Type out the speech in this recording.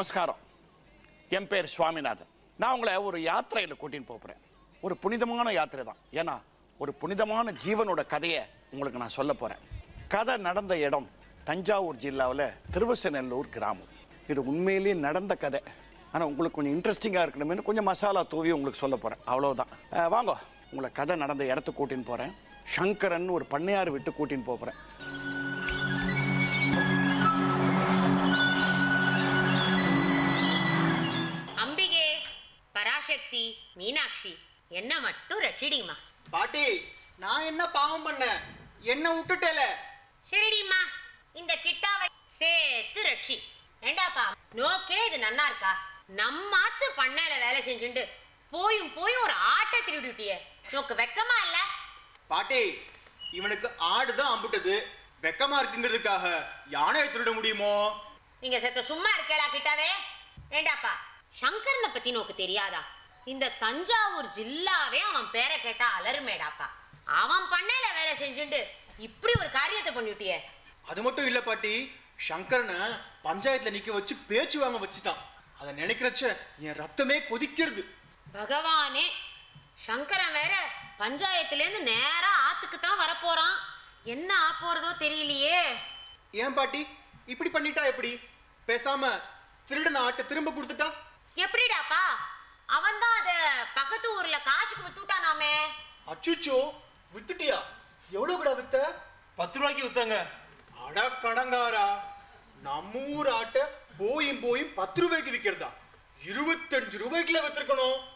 நமஸ்காரம் என் பேர் சுவாமிநாதன் நான் உங்களை ஒரு யாத்திரையில் கூட்டின்னு போகிறேன் ஒரு புனிதமான யாத்திரை தான் ஏன்னா ஒரு புனிதமான ஜீவனோட கதையை உங்களுக்கு நான் சொல்ல போகிறேன் கதை நடந்த இடம் தஞ்சாவூர் ஜில்லாவில் திருவசநல்லூர் கிராமம் இது உண்மையிலேயே நடந்த கதை ஆனால் உங்களுக்கு கொஞ்சம் இன்ட்ரெஸ்டிங்காக இருக்கணும்னு கொஞ்சம் மசாலா தூவி உங்களுக்கு சொல்ல போகிறேன் அவ்வளோதான் அஹ் வாங்க உங்களை கதை நடந்த இடத்துக்கு கூட்டின்னு போகிறேன் சங்கரன் ஒரு பண்ணையார் விட்டு கூட்டின்னு போகிறேன் அம்பிகே பராசக்தி மீனாட்சி என்ன மட்டும் ரட்சிடிமா பாட்டி நான் என்ன பாவம் பண்ணேன் என்ன விட்டுட்டேல சரிடிமா இந்த கிட்டாவை சேர்த்து ரட்சி ஏண்டாப்பா நோக்கே இது நன்னா இருக்கா நம்மாத்து பண்ணையில வேலை செஞ்சுண்டு போயும் போயும் ஒரு ஆட்டை திருடிட்டியே நோக்கு வெக்கமா இல்ல பாட்டி இவனுக்கு ஆடுதான் அம்புட்டது வெக்கமா இருக்குங்கிறதுக்காக யானையை திருட முடியுமோ நீங்க செத்த சும்மா இருக்கேளா கிட்டாவே ஏண்டாப்பா சங்கரனை பத்தி நோக்கு தெரியாதா இந்த தஞ்சாவூர் ஜில்லாவே அவன் பேரை கேட்டா அலறுமேடாப்பா அவன் பண்ணையில வேலை செஞ்சுண்டு இப்படி ஒரு காரியத்தை பண்ணிட்டியே அது மட்டும் இல்ல பாட்டி சங்கரனை பஞ்சாயத்துல நிக்க வச்சு பேச்சு வாங்க வச்சுட்டான் அதை நினைக்கிறச்ச என் ரத்தமே கொதிக்கிறது பகவானே சங்கரன் வேற பஞ்சாயத்துலேருந்து நேரா ஆத்துக்கு தான் வரப்போறான் என்ன ஆ போறதோ தெரியலையே ஏன் பாட்டி இப்படி பண்ணிட்டா எப்படி பேசாம திருடன ஆட்டை திரும்ப கொடுத்துட்டா எப்படிடாப்பா அவன் தான் அத பக்கத்து ஊர்ல காசுக்கு வித்துட்டானாமே அச்சுச்சோ வித்துட்டியா எவ்வளவு கூட வித்த பத்து ரூபாய்க்கு வித்தாங்க அட கடங்காரா நம்ம ஊர் ஆட்டை போயும் போயும் பத்து ரூபாய்க்கு விற்கிறதா இருபத்தஞ்சு ரூபாய்க்குல வித்திருக்கணும்